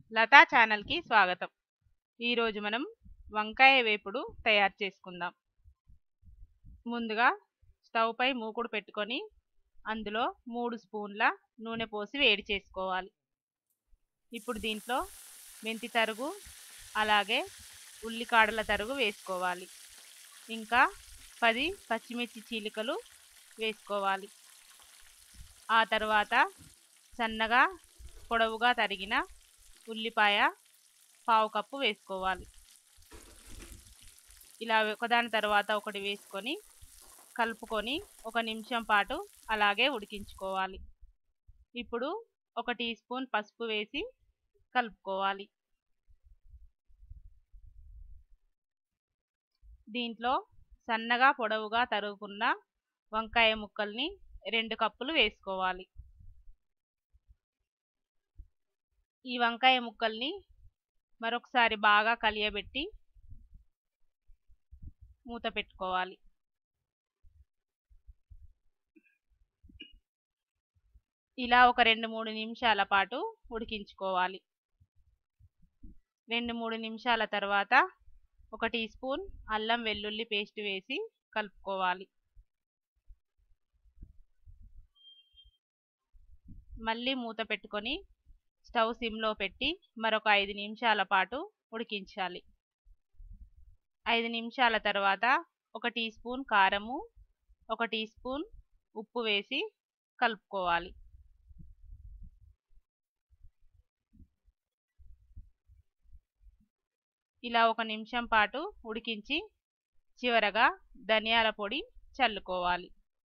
లతా ఛానల్కి స్వాగతం ఈరోజు మనం వంకాయ వేపుడు తయారు చేసుకుందాం ముందుగా స్టవ్ పై మూకుడు పెట్టుకొని అందులో మూడు స్పూన్ల నూనె పోసి వేడి చేసుకోవాలి ఇప్పుడు దీంట్లో మెంతి తరుగు అలాగే ఉల్లికాడల తరుగు వేసుకోవాలి ఇంకా పది పచ్చిమిర్చి చీలికలు వేసుకోవాలి ఆ తర్వాత సన్నగా పొడవుగా తరిగిన ఉల్లిపాయ పావు కప్పు వేసుకోవాలి ఇలా ఒకదాని తర్వాత ఒకటి వేసుకొని కలుపుకొని ఒక నిమిషం పాటు అలాగే ఉడికించుకోవాలి ఇప్పుడు ఒక టీ స్పూన్ పసుపు వేసి కలుపుకోవాలి దీంట్లో సన్నగా పొడవుగా తరుగుకున్న వంకాయ ముక్కల్ని రెండు కప్పులు వేసుకోవాలి ఈ వంకాయ ముక్కల్ని మరొకసారి బాగా కలియబెట్టి మూత పెట్టుకోవాలి ఇలా ఒక రెండు మూడు నిమిషాల పాటు ఉడికించుకోవాలి రెండు మూడు నిమిషాల తర్వాత ఒక టీ స్పూన్ అల్లం వెల్లుల్లి పేస్ట్ వేసి కలుపుకోవాలి మళ్ళీ మూత పెట్టుకొని స్టవ్ సిమ్లో పెట్టి మరొక ఐదు నిమిషాల పాటు ఉడికించాలి ఐదు నిమిషాల తర్వాత ఒక టీ స్పూన్ కారము ఒక టీ స్పూన్ ఉప్పు వేసి కలుపుకోవాలి ఇలా ఒక నిమిషం పాటు ఉడికించి చివరగా ధనియాల పొడి చల్లుకోవాలి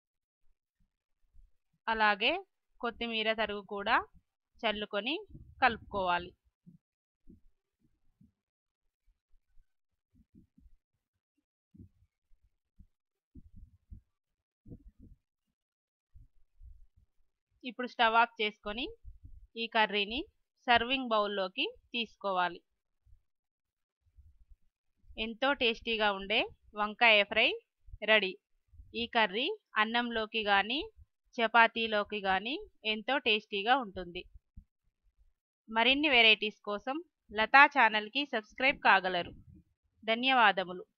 అలాగే కొత్తిమీర తరుగు కూడా చల్లుకొని కలుపుకోవాలి ఇప్పుడు స్టవ్ ఆఫ్ చేసుకొని ఈ కర్రీని సర్వింగ్ బౌల్లోకి తీసుకోవాలి ఎంతో టేస్టీగా ఉండే వంకాయ ఫ్రై రెడీ ఈ కర్రీ అన్నంలోకి కానీ చపాతీలోకి కానీ ఎంతో టేస్టీగా ఉంటుంది మరిన్ని వెరైటీస్ కోసం లతా ఛానల్కి సబ్స్క్రైబ్ కాగలరు ధన్యవాదములు